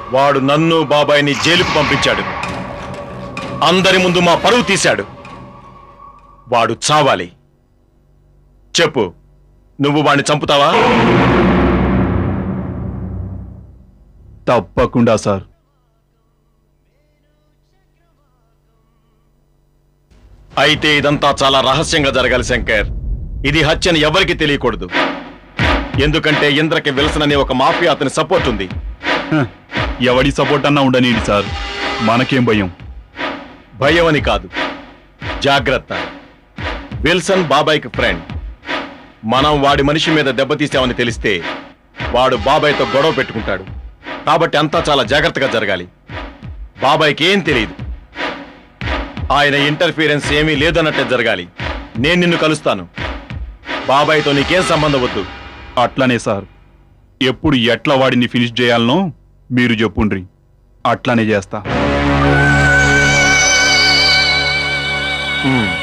వాడు నన్ను బాబాయిని జైలుకు పంపించాడు అందరి ముందు మా పరువు తీశాడు వాడు చావాలి చెప్పు నువ్వు వాడిని చంపుతావా తప్పకుండా సార్ అయితే ఇదంతా చాలా రహస్యంగా జరగాలి శంకర్ ఇది హత్యని ఎవరికి తెలియకూడదు ఎందుకంటే ఇంద్రకి విల్సన్ అనే ఒక మాఫియా అతని సపోర్ట్ ఉంది హ, ఎవడి సపోర్ట్ అన్నా ఉండనీడి సార్ మనకేం భయం భయం అని కాదు జాగ్రత్త విల్సన్ బాబాయ్కి ఫ్రెండ్ మనం వాడి మనిషి మీద దెబ్బతీసామని తెలిస్తే వాడు బాబాయ్తో గొడవ పెట్టుకుంటాడు కాబట్టి అంతా చాలా జాగ్రత్తగా జరగాలి బాబాయ్కి ఏం తెలియదు ఆయన ఇంటర్ఫీరెన్స్ ఏమీ లేదన్నట్టే జరగాలి నేను నిన్ను కలుస్తాను బాబాయ్తో నీకేం సంబంధం వద్దు అట్లనే సార్ ఎప్పుడు ఎట్లా వాడిని ఫినిష్ చేయాలనో మీరు చెప్పుండ్రి అట్లానే చేస్తా ఉమ్.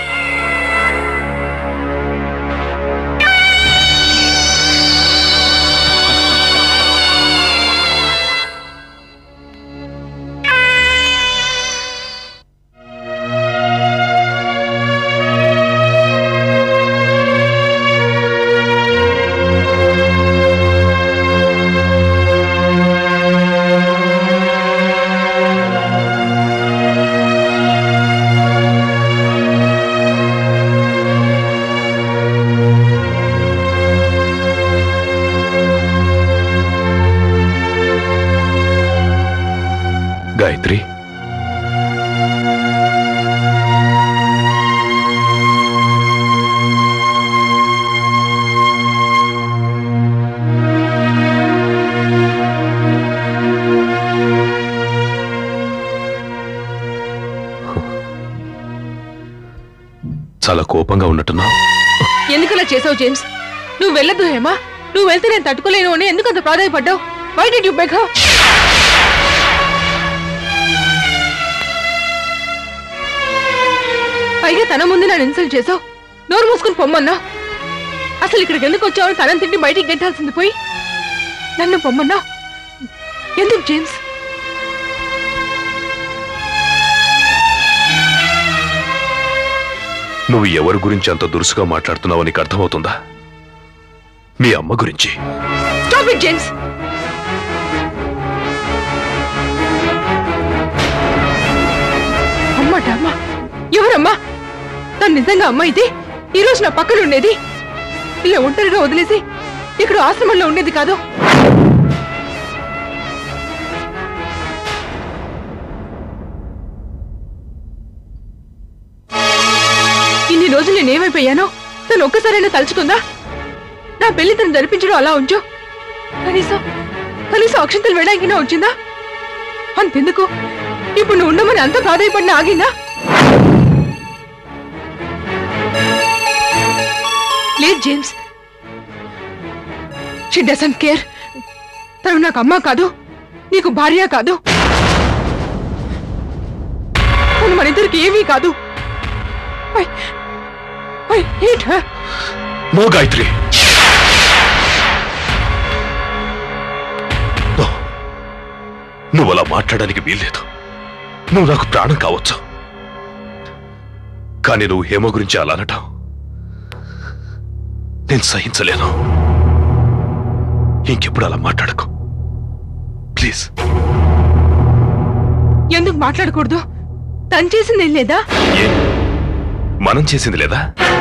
గాయత్రి చాలా కోపంగా ఉన్నట్టున్నావు ఎందుకలా చేసావు జేమ్స్ నువ్వు వెళ్ళొద్దు హేమా నువ్వు వెళ్తే నేను తట్టుకోలేను అని ఎందుకు అంత ప్రాధాయపడ్డావు why do you beg her పైగా తన ముందు నన్ను ఇన్సల్ట్ చేసావు నోరు మూసుకుని పొమ్మన్నా అసలు ఇక్కడికి ఎందుకు వచ్చావు తనని తిండి బయటికి గెట్టాల్సింది పోయి నన్ను పొమ్మన్నా ఎందుకు జేమ్స్ నువ్వు ఎవరి గురించి అంత దురుసుగా మాట్లాడుతున్నావో నీకు అర్థమవుతుందా మీ అమ్మ గురించి స్టాప్ ఇట్ జేమ్స్ అమ్మట అమ్మ ఎవరమ్మా తను నిజంగా అమ్మ ఇది ఈ రోజు నా పక్కన ఉండేది ఇలా ఒంటరిగా వదిలేసి ఇక్కడ ఆశ్రమంలో ఉండేది కాదు ఇన్ని రోజులు నేనేమైపోయానో తను ఒక్కసారైనా తలుచుకుందా నా పెళ్లి తను జరిపించడం అలా ఉంచు కనీసం కనీసం అక్షంతలు వేయడానికైనా వచ్చిందా అంతెందుకు ఇప్పుడు నువ్వు ఉండమని అంత ప్రాధాయపడిన ఆగిందా లేదు జేమ్స్ షీ డజంట్ కేర్ తను నాకు అమ్మ కాదు నీకు భార్య కాదు తను మన ఇద్దరికి ఏమీ కాదు I, I hate her. No Gayatri no. నువ్వు అలా మాట్లాడడానికి వీల్లేదు నువ్వు నాకు ప్రాణం కావచ్చు కానీ నువ్వు హేమ గురించి అలా అనటం నేను సహించలేను ఇంకెప్పుడు అలా మాట్లాడకు ప్లీజ్ ఎందుకు మాట్లాడకూడదు తను చేసింది ఏం లేదా ఏ మనం చేసింది లేదా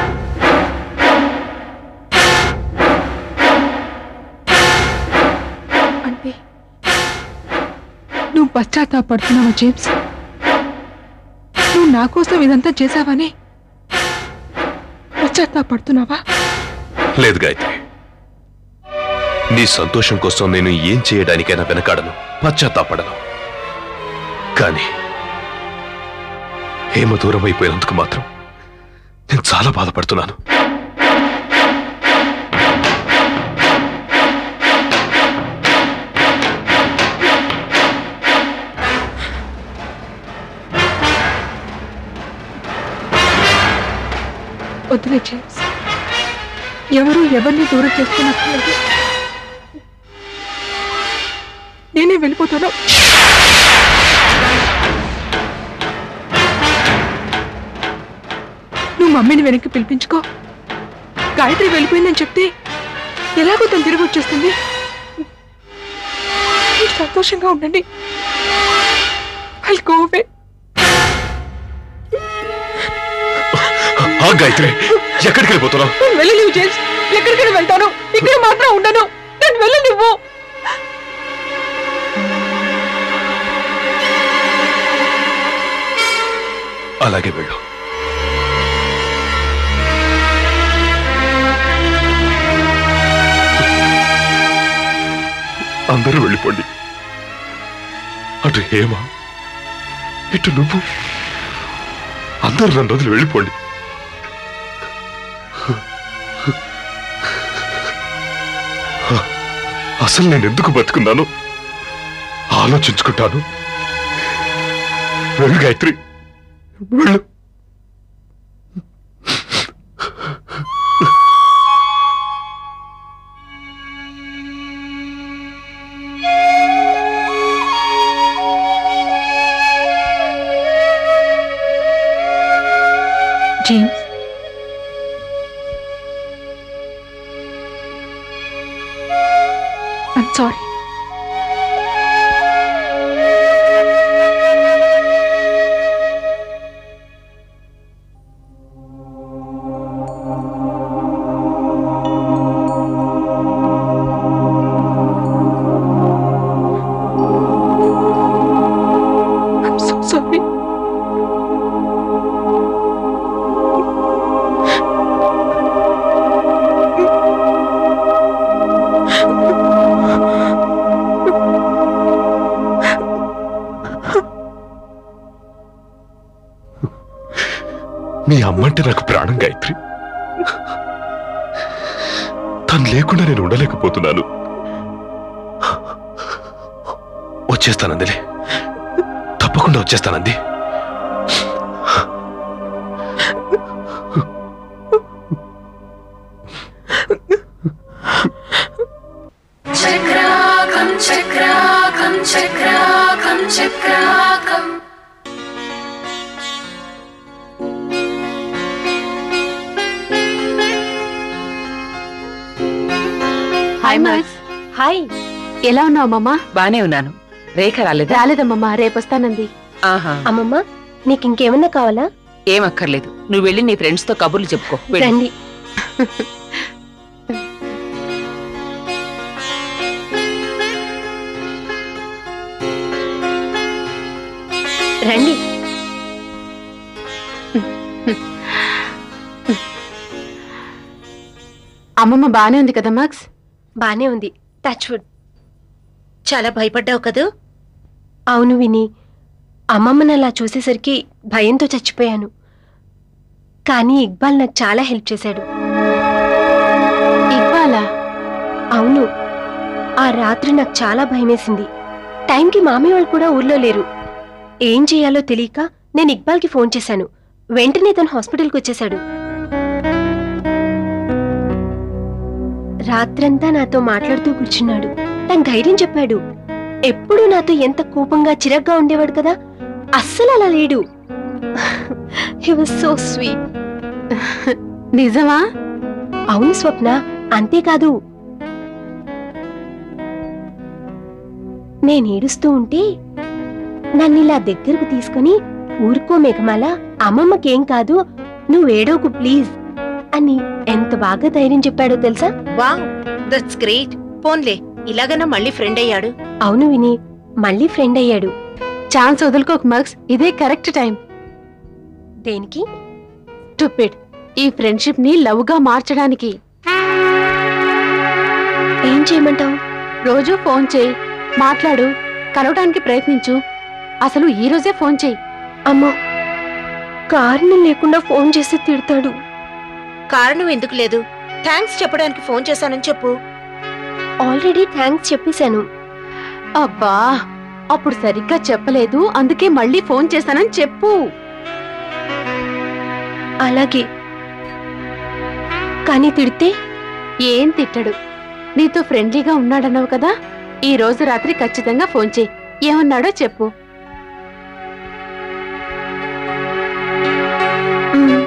అంటే నువ్వు పశ్చాత్తాపడుతున్నావా జేమ్స్ నువ్వు నా కోసం ఇదంతా చేశావని పశ్చాత్తాపడుతున్నావా లేదు గాయత్రి నీ సంతోషం కోసం నేను ఏం చేయడానికైనా వెనకాడను పశ్చాత్తాపడను కానీ హేమ దూరం అయిపోయినందుకు మాత్రం నేను చాలా బాధపడుతున్నాను వద్దులే జేమ్స్ ఎవరు ఎవరిని దూరం చేసుకున్నట్లేదు నేనే వెళ్ళిపోతాను నువ్వు మమ్మీని వెనక్కి పిలిపించుకో గాయత్రి వెళ్ళిపోయిందని చెప్తే ఎలాగో తను తిరిగి వచ్చేస్తుంది మీరు సంతోషంగా ఉండండి I'll go away. ఆ గాయత్రి ఎక్కడికి వెళ్ళిపోతున్నావు నేను వెళ్ళలేవు జేమ్స్ ఎక్కడికైనా వెళ్తాను ఇక్కడ మాత్రం ఉండను నేను వెళ్ళనివ్వు అలాగే వెళ్ళు అందరూ వెళ్ళిపోండి అటు హేమ ఇటు నువ్వు అందరూ నన్ను వదిలి వెళ్ళిపోండి అసలు నేను ఎందుకు బతుకున్నాను ఆలోచించుకుంటాను వెళ్ళు గాయత్రి వెళ్ళు James I'm sorry. I'm so sorry. మీ అమ్మంటే నాకు ప్రాణం గాయత్రి తను లేకుండా నేను ఉండలేకపోతున్నాను వచ్చేస్తానందిలే తప్పకుండా వచ్చేస్తానంది చక్రాకం చక్రాకం చక్రాకం చక్రాకం హాయ్ మాస్ హాయ్ ఎలా ఉన్నావు అమ్మమ్మ బానే ఉన్నాను రేఖ రాలేదా రాలేదమ్మమ్మ రేపొస్తానంది ఆహా అమ్మమ్మ నీకు ఇంకేమన్నా కావాలా ఏం అక్కర్లేదు నువ్వు వెళ్ళి నీ ఫ్రెండ్స్ తో కబుర్లు చెప్పుకో వెళ్ళు. రండి రండి అమ్మమ్మ బానే ఉంది కదా మాక్స్ బానే ఉంది టచ్ వుడ్ చాలా భయపడ్డావు కదూ అవును విని అమ్మమ్మని అలా చూసేసరికి భయంతో చచ్చిపోయాను కానీ ఇక్బాల్ నాకు చాలా హెల్ప్ చేశాడు ఇవ్వాలా అవును ఆ రాత్రి నాకు చాలా భయమేసింది టైంకి మామయ్య వాళ్ళు కూడా ఊర్లో లేరు ఏం చేయాలో తెలియక నేను ఇక్బాల్కి ఫోన్ చేశాను వెంటనే తను హాస్పిటల్కి వచ్చేశాడు రాత్రంతా నాతో మాట్లాడుతూ కూర్చున్నాడు తను ధైర్యం చెప్పాడు ఎప్పుడూ నాతో ఎంత కోపంగా చిరగ్గా ఉండేవాడు కదా అస్సలు అలా లేడు హీ వాజ్ సో స్వీట్ నిజమా అవును స్వప్న అంతేకాదు నేనేడుస్తూ ఉంటే నన్నిలా దగ్గరకు తీసుకుని ఊరుకో మేఘమాల అమ్మమ్మకేం కాదు నువ్వేడోకు ప్లీజ్ అని ఎంత బాగా ధైర్యం చెప్పాడో తెలుసా వావ్ దట్స్ గ్రేట్ పోన్లే ఇలాగన్నా మళ్ళీ ఫ్రెండ్ అయ్యాడు అవును విని మళ్ళీ ఫ్రెండ్ అయ్యాడు ఛాన్స్ వదులుకోక మక్స్ ఇదే కరెక్ట్ టైం దేనికి టుపిడ్ ఈ ఫ్రెండ్షిప్ ని లవ్ గా మార్చడానికి ఏం చేయమంటావు రోజు ఫోన్ చేయి మాట్లాడు కలవడానికి ప్రయత్నించు అసలు ఈ రోజే ఫోన్ చేయి అమ్మో కారణం లేకుండా ఫోన్ చేసి తిడతాడు కారణం ఎందుకు లేదు థ్యాంక్స్ చెప్పడానికి ఫోన్ చేశానని చెప్పు ఆల్రెడీ థ్యాంక్స్ చెప్పేశాను అబ్బా అప్పుడు సరిగ్గా చెప్పలేదు అందుకే మళ్ళీ ఫోన్ చేశానని చెప్పు అలాగే కానీ తిడితే ఏం తిట్టడు నీతో ఫ్రెండ్లీగా ఉన్నాడన్నావు కదా ఈ రోజు రాత్రి ఖచ్చితంగా ఫోన్ చేయి ఏమన్నాడో చెప్పు మ్మ్.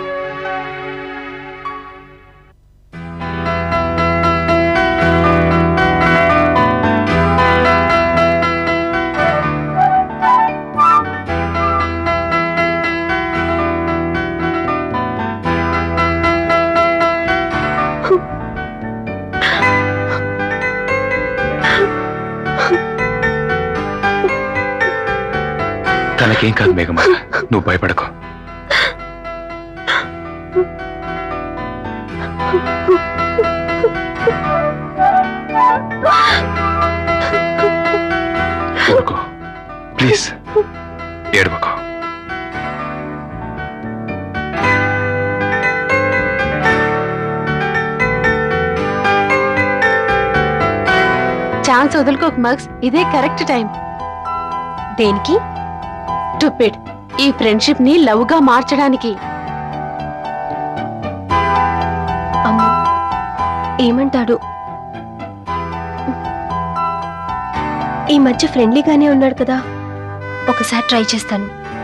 తనకేం కాదు మేఘమాల నువ్వు భయపడకు ఊరుకో ప్లీజ్ ఏడవకో ఛాన్స్ వదులుకోకు మగ్స్ ఇదే కరెక్ట్ టైం దేనికి స్టూపిడ్ ఈ ఫ్రెండ్షిప్ ని లవ్ గా మార్చడానికి అమ్మ ఏమంటాడు ఈ మధ్య ఫ్రెండ్లీగానే ఉన్నాడు కదా ఒకసారి ట్రై చేస్తాను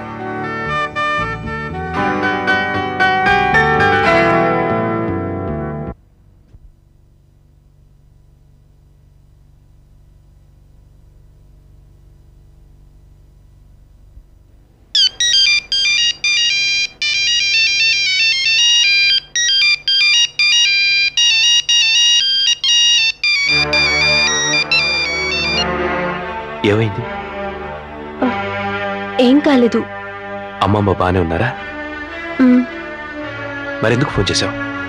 ఏమైంది ఏం కాలేదు అమ్మమ్మ బానే ఉన్నారా మ్మ్. మరెందుకు ఫోన్ చేశావు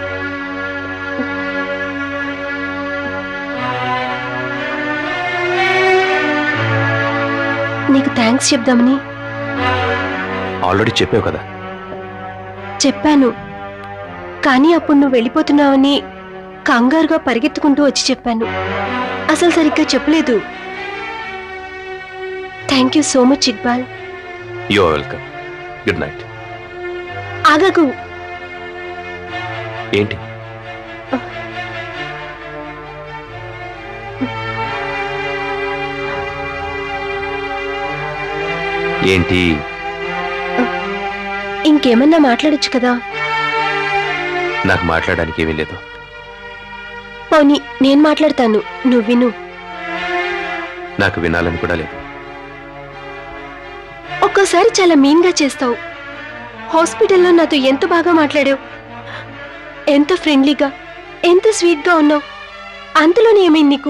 నీకు థ్యాంక్స్ చెప్దామని ఆల్రెడీ చెప్పావు కదా చెప్పాను కానీ అప్పుడు నువ్వు వెళ్ళిపోతున్నావని కంగారుగా పరిగెత్తుకుంటూ వచ్చి చెప్పాను అసలు సరిగ్గా చెప్పలేదు thank you so much Iqbal you welcome good night ఆగకు ఏంటి ఏంటి ఇంకేమన్నా మాట్లాడొచ్చు కదా నాకు మాట్లాడడానికి ఏమీ లేదు పోనీ నేను మాట్లాడతాను నువ్వు విను నాకు వినాలని కూడా లేదు ఒక్కోసారి చాలా మీన్గా చేస్తావు హాస్పిటల్లో నాతో ఎంత బాగా మాట్లాడావు ఎంత ఫ్రెండ్లీగా ఎంత స్వీట్గా ఉన్నావు అంతలోనే ఏమైంది నీకు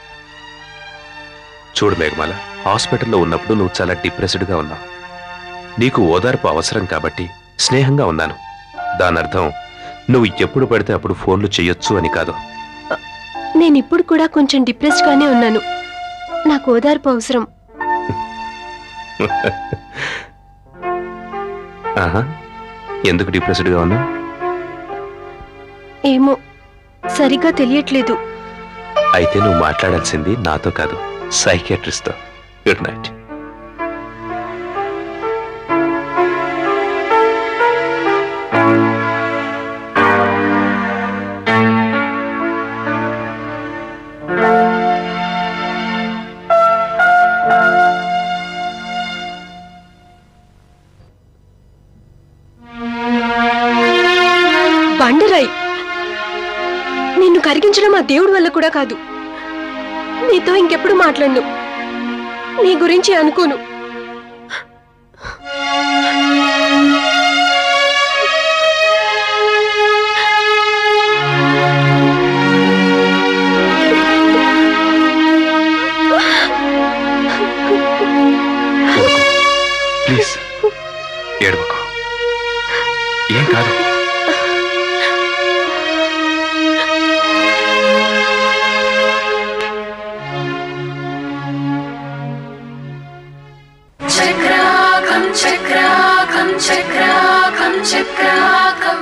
చూడు మేఘమాల హాస్పిటల్లో ఉన్నప్పుడు నువ్వు చాలా డిప్రెస్డ్గా ఉన్నావు నీకు ఓదార్పు అవసరం కాబట్టి స్నేహంగా ఉన్నాను దాని అర్థం నువ్వు ఎప్పుడు పడితే అప్పుడు ఫోన్లు చెయ్యొచ్చు అని కాదు నేను ఇప్పుడు కూడా కొంచెం డిప్రెస్డ్గానే ఉన్నాను నాకు ఓదార్పు అవసరం ఆహా ఎందుకు డిప్రెస్డ్గా ఉన్నావు ఏమో సరిగ్గా తెలియట్లేదు అయితే నువ్వు మాట్లాడాల్సింది నాతో కాదు సైకియాట్రిస్ట్తో గుడ్ నైట్ బండరాయి నిన్ను కరిగించడం ఆ దేవుడి వల్ల కూడా కాదు నీతో ఇంకెప్పుడు మాట్లాడను నీ గురించి అనుకోను ప్లీజ్ ఏడవకు ఏం కాదు చక్రాకం చక్రాకం చక్రాకం చక్రాకం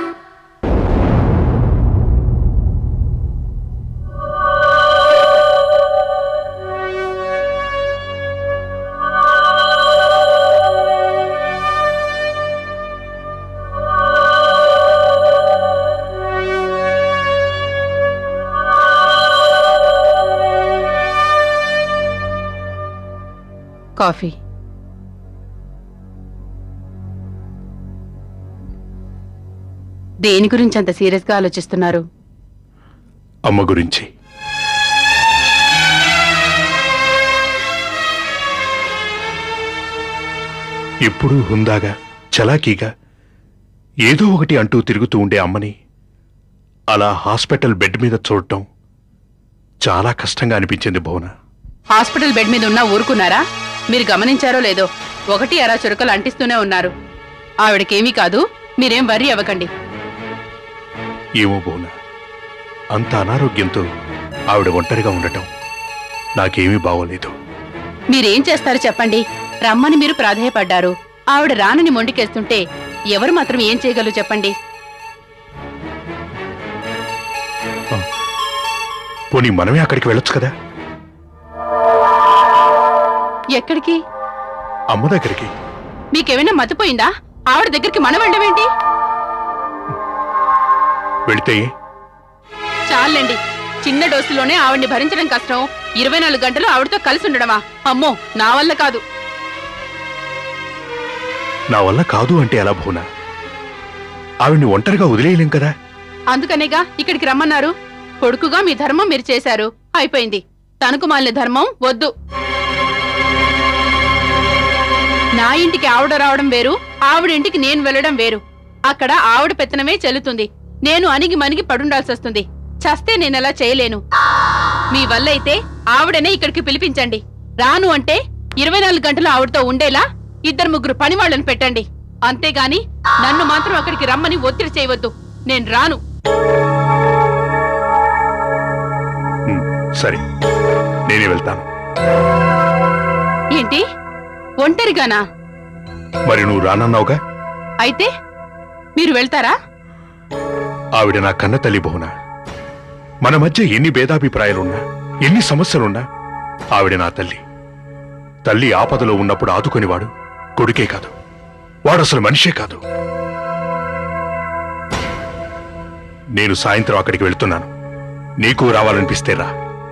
కాఫీ దేని గురించి అంత సీరియస్గా ఆలోచిస్తున్నారు అమ్మ గురించి ఎప్పుడూ హుందాగా చలాకీగా ఏదో ఒకటి అంటూ తిరుగుతూ ఉండే అమ్మని అలా హాస్పిటల్ బెడ్ మీద చూడటం చాలా కష్టంగా అనిపించింది భువన హాస్పిటల్ బెడ్ మీద ఉన్నా ఊరుకున్నారా మీరు గమనించారో లేదో ఒకటి అరా చురకలు అంటిస్తూనే ఉన్నారు ఆవిడకేమీ కాదు మీరేం వర్రీ అవ్వకండి ఏమో భువన అంత అనారోగ్యంతో ఆవిడ ఒంటరిగా ఉండటం నాకేమీ బాగోలేదు మీరేం చేస్తారో చెప్పండి రమ్మని మీరు ప్రాధేయపడ్డారు ఆవిడ రానని మొండికేస్తుంటే ఎవరు మాత్రం ఏం చేయగలరు చెప్పండి పోనీ మనమే అక్కడికి వెళ్ళొచ్చు కదా ఎక్కడికి అమ్మ దగ్గరికి మీకేమైనా మతిపోయిందా ఆవిడ దగ్గరికి మనం వెళ్ళవేంటి వెళితే చాలండి చిన్న డోసులోనే ఆవిడ్ని భరించడం కష్టం ఇరవై నాలుగు గంటలు ఆవిడతో కలిసి ఉండడమా అమ్మో నా వల్ల కాదు నా వల్ల కాదు అంటే ఎలా భువన ఆవిడ్ని ఒంటరిగా వదిలేయలేం కదా అందుకనేగా ఇక్కడికి రమ్మన్నారు కొడుకుగా మీ ధర్మం మీరు చేశారు అయిపోయింది తనకు మాలిన ధర్మం వద్దు నా ఇంటికి ఆవిడ రావడం వేరు ఆవిడ ఇంటికి నేను వెళ్ళడం వేరు అక్కడ ఆవిడ పెత్తనమే చెల్లుతుంది నేను అణిగి మనిగి పడుండాల్సి వస్తుంది చస్తే నేనలా చేయలేను మీ వల్ల అయితే ఆవిడనే ఇక్కడికి పిలిపించండి రాను అంటే ఇరవై నాలుగు గంటలు ఆవిడతో ఉండేలా ఇద్దరు ముగ్గురు పని వాళ్ళని పెట్టండి అంతేగాని నన్ను మాత్రం అక్కడికి రమ్మని ఒత్తిడి చేయవద్దు నేను రాను ఉమ్, సరే నేనే వెళ్తాను ఏంటి ఒంటరిగానా మరి నువ్వు రానన్నావుగా అయితే మీరు వెళ్తారా ఆవిడ నా కన్న తల్లి భువన మన మధ్య ఎన్ని భేదాభిప్రాయాలున్నా ఎన్ని సమస్యలున్నా ఆవిడ నా తల్లి తల్లి ఆపదలో ఉన్నప్పుడు ఆదుకునేవాడు కొడుకే కాదు వాడు అసలు మనిషే కాదు నేను సాయంత్రం అక్కడికి వెళ్తున్నాను నీకు రావాలనిపిస్తే రా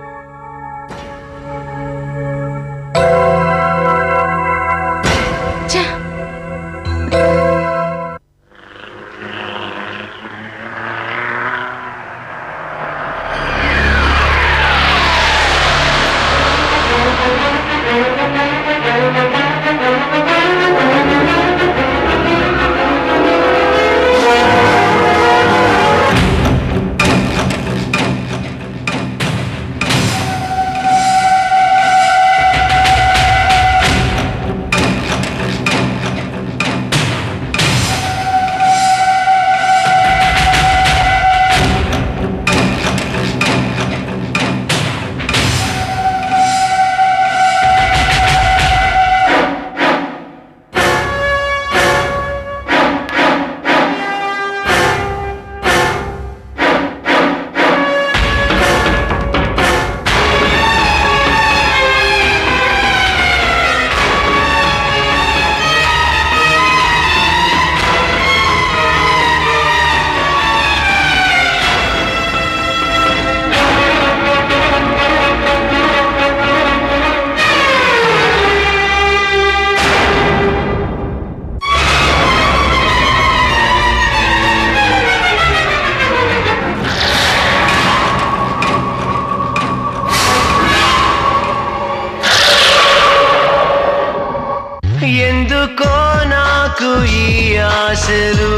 ఎందుకో నాకు ఈ ఆశలు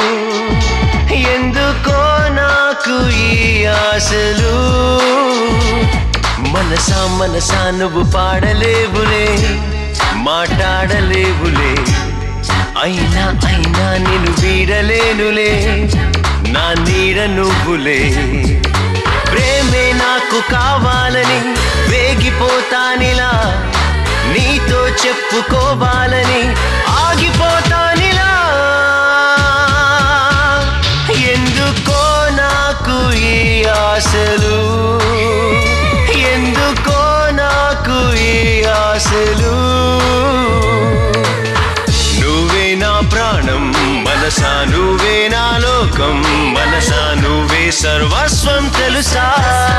ఎందుకో నాకు ఈ ఆశలు మనసా మనసా నువ్వు పాడలేవులే మాట్లాడలేవులే అయినా అయినా నేను వీడలేనులే నా నీడ నువ్వులే ప్రేమే నాకు కావాలని వేగిపోతానిలా నీతో చెప్పుకోవాలని ఆగిపోతానిలా ఎందుకో నాకు ఈ ఆశలు ఎందుకో నాకు ఈ ఆశలు నువ్వే నా ప్రాణం మనసా నువ్వే నా లోకం మనసా నువ్వే సర్వస్వం తెలుసా